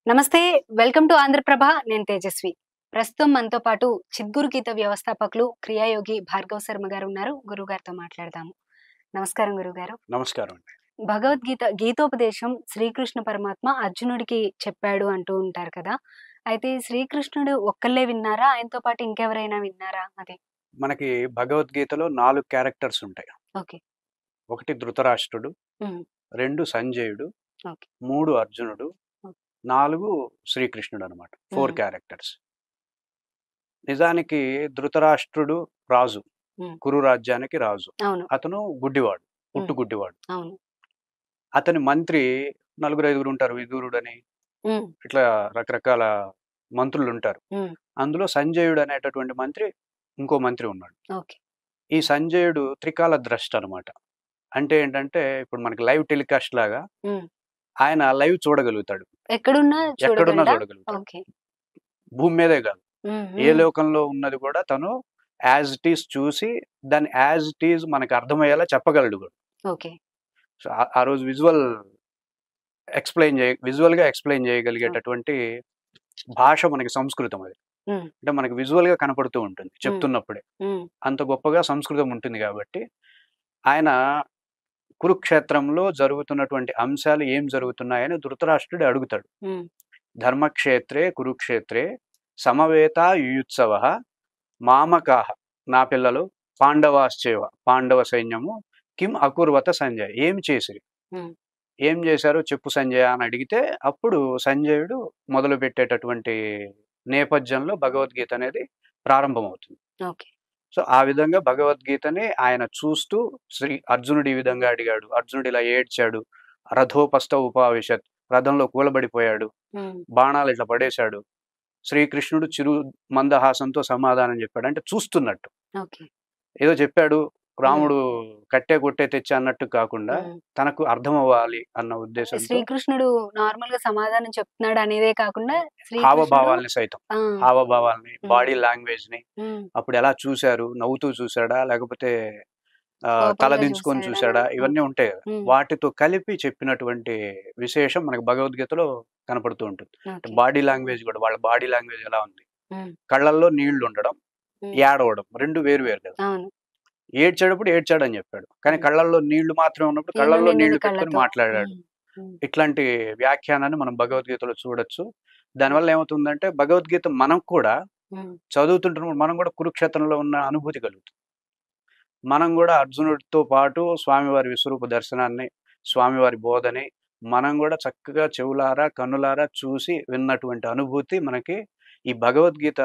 నమస్తే welcome to Andhraprabha నేను తేజస్వి ప్రస్తుతం మనతో పాటు చిద్గురు గీత వ్యవస్థాపకులు క్రియాయోగి భార్గవ్ శర్మ గారు ఉన్నారు గురువు గారితో మాట్లాడదాము నమస్కారం గురుగారు నమస్కారం అండి భగవద్గీత గీతోపదేశం శ్రీకృష్ణ పరమాత్మ అర్జునుడికి చెప్పాడు అంటూ ఉంటారు కదా అయితే శ్రీకృష్ణుడు ఒక్కళ్ళే విన్నారా ఆయనతో పాటు ఇంకెవరైనా విన్నారా అది మనకి భగవద్గీతలో నాలుగు క్యారెక్టర్స్ ఉంటాయి ఓకే ఒకటి ధృతరాష్ట్రుడు మ్మ్. రెండు సంజయుడు ఓకే. మూడు అర్జునుడు ఓకే. నాలుగు శ్రీకృష్ణుడు అనమాట ఫోర్ మ్మ్. క్యారెక్టర్స్ నిజానికి ధృతరాష్ట్రుడు రాజు మ్మ్. కురు రాజ్యానికి రాజు అవును అతను గుడ్డివాడు పుట్టు గుడ్డివాడు అవును అతని మంత్రి నలుగురు ఐదుగురు ఉంటారు విదూరుడు అని ఉమ్, ఇట్లా రకరకాల మంత్రులు ఉంటారు మ్మ్. అందులో సంజయుడు అనేటటువంటి మంత్రి ఇంకో మంత్రి ఉన్నాడు ఓకే ఈ సంజయుడు త్రికాల ద్రష్ట అనమాట అంటే ఏంటంటే ఇప్పుడు మనకి లైవ్ టెలికాస్ట్ లాగా మ్మ్. ఆయన లైవ్ చూడగలుగుతాడు ఎక్కడున్నా ఎక్కడున్నా చూడగలడా? చూడగలుగుతాడు ఓకే భూమి మీదే కాదు ఉమ్, ఏ ఉమ్, లోకంలో ఉన్నది కూడా తను యాజ్ ఇట్ ఈస్ చూసి దాన్ని యాజ్ ఇట్ ఈజ్ మనకి అర్థమయ్యేలా చెప్పగలడు కూడా ఓకే సో ఆ- ఆ రోజు విజువల్ ఎక్స్ప్లెయిన్ చేయ విజువల్ గా ఎక్స్ప్లెయిన్ చేయగలిగేటటువంటి భాష మనకి సంస్కృతం అది మ్మ్. అంటే మనకి విజువల్ గా కనపడుతూ ఉంటుంది చెప్తున్నప్పుడే ఉమ్, అంత గొప్పగా సంస్కృతం ఉంటుంది కాబట్టి ఆయన కురుక్షేత్రంలో జరుగుతున్నటువంటి అంశాలు ఏం జరుగుతున్నాయని ధృతరాష్ట్రుడు అడుగుతాడు ఉమ్, ధర్మక్షేత్రే కురుక్షేత్రే సమవేత యుయుత్సవ మామకాహ నా పిల్లలు పాండవాశ్చేవ పాండవ సైన్యము కిం అకుర్వత సంజయ్ ఏం చేసిరి Hmm. ఏం చేశారో చెప్పు సంజయ్ అని అడిగితే అప్పుడు సంజయుడు మొదలు పెట్టేటటువంటి నేపథ్యంలో భగవద్గీత అనేది ప్రారంభమవుతుంది ఓకే సో ఆ విధంగా భగవద్గీతని ఆయన చూస్తూ శ్రీ అర్జునుడు ఈ విధంగా అడిగాడు అర్జునుడు ఇలా ఏడ్చాడు రథోపస్థ ఉపావిశత్ రథంలో కూలబడిపోయాడు ఉమ్, బాణాలు ఇట్లా పడేశాడు శ్రీకృష్ణుడు చిరు మందహాసంతో సమాధానం చెప్పాడు అంటే చూస్తున్నట్టు ఓకే ఏదో చెప్పాడు రాముడు కట్టే కొట్టే తెచ్చా అన్నట్టు కాకుండా ఉమ్. తనకు అర్థం అవ్వాలి అన్న ఉద్దేశంతో శ్రీకృష్ణుడు నార్మల్ గా సమాధానం చెప్తున్నాడు అనేదే కాకుండా శ్రీకృష్ణుడు హావభావాల్ని సైతం ఆ, హావభావాల్ని Hmm. బాడీ లాంగ్వేజ్ ని ఉమ్, అప్పుడు ఎలా చూశారు నవ్వుతూ చూశాడా లేకపోతే ఆ, కోపంగా తల దించుకొని చూశాడా? చూశాడా ఇవన్నీ ఉంటాయి కదా ఉమ్, వాటితో కలిపి చెప్పినటువంటి విశేషం మనకి భగవద్గీతలో కనపడుతూ ఉంటుంది ఓకే. బాడీ లాంగ్వేజ్ కూడా వాళ్ళ బాడీ లాంగ్వేజ్ ఎలా ఉంది ఉమ్, కళ్ళల్లో నీళ్లు ఉండడం ఉమ్, ఏడవడం రెండు వేరు వేరు కదా అవును ఏడ్చేటప్పుడు ఏడ్చాడు అని చెప్పాడు కానీ ఉమ్. కళ్ళల్లో నీళ్లు మాత్రమే ఉన్నప్పుడు నీళ్ళు కళ్ళల్లో నిండిన నీళ్లు పెట్టుకుని కళ్ళతో. మాట్లాడాడు ఉమ్, ఉమ్, ఇట్లాంటి వ్యాఖ్యానాన్ని మనం భగవద్గీతలో చూడొచ్చు దానివల్ల ఏమవుతుందంటే భగవద్గీత మనం కూడా ఉమ్, చదువుతుంటున్నప్పుడు మనం కూడా కురుక్షేత్రంలో ఉన్న అనుభూతి కలుగుతుంది మనం కూడా అర్జునుడితో పాటు స్వామివారి విశ్వరూప దర్శనాన్ని స్వామివారి బోధని మనం కూడా చక్కగా చెవులారా కన్నులారా చూసి విన్నటువంటి అనుభూతి మనకి ఈ భగవద్గీత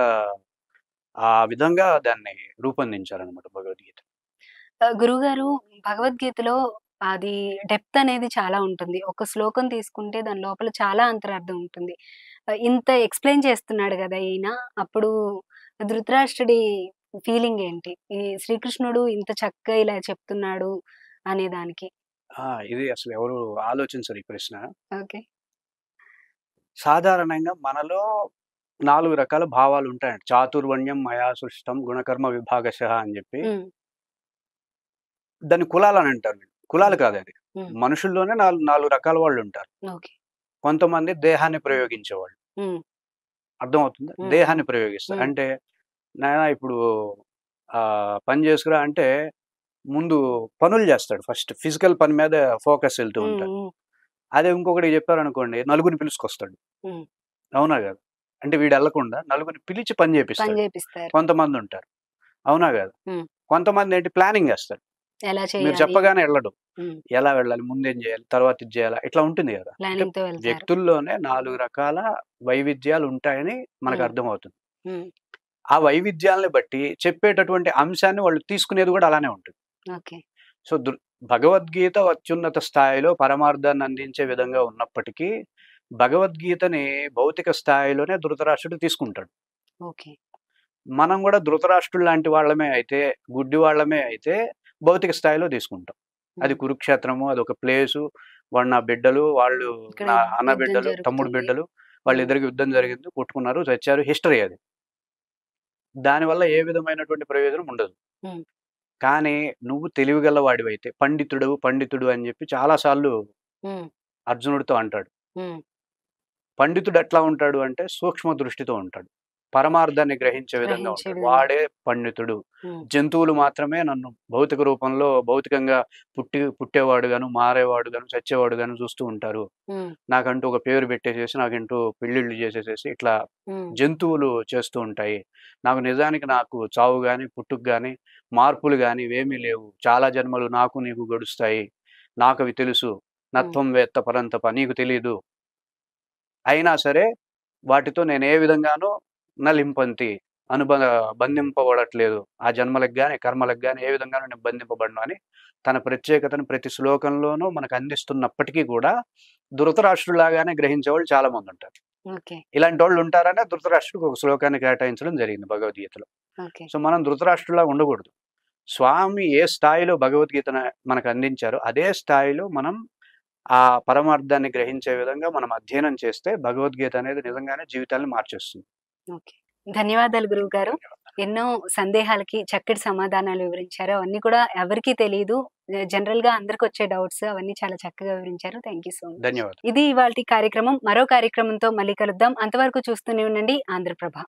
ఆ విధంగా దాన్ని రూపొందించారనమాట భగవద్గీత ఆ, గురుగారు భగవద్గీతలో అది డెప్త్ అనేది చాలా ఉంటుంది ఒక శ్లోకం తీసుకుంటే దాని లోపల చాలా అంతరార్థం ఉంటుంది ఆ, ఇంత ఎక్స్ప్లెయిన్ చేస్తున్నాడు కదా ఈయన అప్పుడు ధృతరాష్ట్రుడి ఫీలింగ్ ఏంటి ఈ శ్రీకృష్ణుడు ఇంత చక్కగా ఇలా చెప్తున్నాడు అనే దానికి ఆ, ఇది అసలు ఎవరు ఆలోచించరు ఈ ప్రశ్న ఓకే సాధారణంగా మనలో నాలుగు రకాల భావాలు ఉంటాయండి చాతుర్వర్ణ్యం మయా సృష్టం గుణకర్మ విభాగశ అని చెప్పి ఉమ్, దాన్ని కులాలు అని అంటారు కులాలు కాదు అది ఉమ్, మనుషుల్లోనే నాలుగు నాలుగు రకాల వాళ్ళు ఉంటారు ఓకే కొంతమంది దేహాన్ని ప్రయోగించేవాళ్ళు ఉమ్, అర్థమవుతుంది మ్మ్. దేహాన్ని ప్రయోగిస్తారు మ్మ్. అంటే నాయన ఇప్పుడు ఆ పని చేసుకురా అంటే ముందు పనులు చేస్తాడు ఫస్ట్ ఫిజికల్ పని మీద ఫోకస్ వెళ్తూ ఉమ్, ఉంటాడు ఉమ్, అదే ఇంకొకటి చెప్పారనుకోండి నలుగురిని పిలుచుకొస్తాడు మ్మ్. అవునా కదా అంటే వీడు వెళ్లకుండా నలుగురిని పిలిచి పని పని చేపిస్తాడు చేపిస్తారు కొంతమంది ఉంటారు అవునా కదా మ్మ్. కొంతమంది ఏంటి ప్లానింగ్ చేస్తారు ఎలా మీరు చేయాలి చెప్పగానే వెళ్ళడు మ్మ్. ఎలా వెళ్ళాలి ముందేం చేయాలి తర్వాత ఇది చేయాలి ఇట్లా ఉంటుంది కదా అంటే ప్లానింగ్ తో వెళ్తారు వ్యక్తుల్లోనే నాలుగు రకాల వైవిధ్యాలు ఉంటాయని మనకు మ్మ్. అర్థమవుతుంది ఉమ్, ఆ వైవిధ్యాలని బట్టి చెప్పేటటువంటి అంశాన్ని వాళ్ళు తీసుకునేది కూడా అలానే ఉంటుంది ఓకే సో దృ- భగవద్గీత అత్యున్నత స్థాయిలో పరమార్థాన్ని అందించే విధంగా ఉన్నప్పటికీ భగవద్గీతని భౌతిక స్థాయిలోనే ధృతరాష్ట్రుడు తీసుకుంటాడు ఓకే మనం కూడా ధృతరాష్ట్రుడు లాంటి వాళ్ళమే అయితే గుడ్డి వాళ్ళమే అయితే భౌతిక స్థాయిలో తీసుకుంటాం అది ఉమ్, కురుక్షేత్రము అది ఒక ప్లేసు వాడు నా బిడ్డలు వాళ్ళు ఇక్కడ నా అన్న యుద్ధం బిడ్డలు తమ్ముడు జరుగుతుంది. బిడ్డలు వాళ్ళిద్దరికి యుద్ధం జరిగింది కొట్టుకున్నారు చచ్చారు హిస్టరీ అది దానివల్ల ఏ విధమైనటువంటి ప్రయోజనం ఉండదు ఉమ్. కానీ నువ్వు తెలివిగల వాడివైతే పండితుడు పండితుడు అని చెప్పి చాలాసార్లు ఉమ్, అర్జునుడితో అంటాడు ఉమ్, పండితుడు ఎట్లా ఉంటాడు అంటే సూక్ష్మ దృష్టితో ఉంటాడు పరమార్థాన్ని గ్రహించే విధంగా గ్రహించే ఉంటాడు విధంగా. వాడే పండితుడు ఉమ్, జంతువులు మాత్రమే నన్ను భౌతిక రూపంలో భౌతికంగా పుట్టి పుట్టేవాడు గాను మారేవాడు గాను చచ్చేవాడు గాను చూస్తూ ఉంటారు ఉమ్, నాకంటూ ఒక పేరు పెట్టేసేసి నాకంటూ పెళ్ళిళ్ళు చేసేసేసి ఇట్లా ఉమ్, జంతువులు చేస్తూ ఉంటాయి నాకు నిజానికి నాకు చావు కానీ పుట్టుకు కానీ మార్పులు కానీ ఇవేమీ లేవు చాలా జన్మలు నాకు నీకు గడుస్తాయి నాకు అవి తెలుసు నత్వం వేత్త పరంతప నీకు తెలియదు అయినా సరే వాటితో నేను ఏ విధంగానూ నలింపంతి అనుబ బంధింపబడట్లేదు ఆ జన్మలకు కానీ కర్మలకు కానీ ఏ విధంగానూ నేను బంధింపబడను అని తన ప్రత్యేకతను ప్రతి శ్లోకంలోనూ మనకు అందిస్తున్నప్పటికీ కూడా ధృతరాష్ట్రులాగానే గ్రహించే వాళ్ళు చాలా మంది ఉంటారు ఓకే ఇలాంటి వాళ్ళు ఉంటారనే ధృతరాష్ట్రుడికి ఒక శ్లోకాన్ని కేటాయించడం జరిగింది భగవద్గీతలో ఓకే సో మనం ధృతరాష్ట్రులా ఉండకూడదు స్వామి ఏ స్థాయిలో భగవద్గీతను మనకు అందించారో అదే స్థాయిలో మనం ఆ పరమార్థాన్ని గ్రహించే విధంగా మనం అధ్యయనం చేస్తే భగవద్గీత అనేది నిజంగానే జీవితాన్ని మార్చేస్తుంది ఓకే ధన్యవాదాలు గురువు గారు ఎన్నో సందేహాలకి చక్కటి సమాధానాలు వివరించారు అవన్నీ కూడా ఎవరికీ తెలియదు జనరల్ గా అందరికి వచ్చే డౌట్స్ అవన్నీ చాలా చక్కగా వివరించారు థ్యాంక్ యూ సో మచ్ ధన్యవాదాలు ఇది ఇవాళ కార్యక్రమం మరో కార్యక్రమంతో మళ్ళీ కలుద్దాం అంతవరకు చూస్తూనే ఉండండి ఆంధ్రప్రభ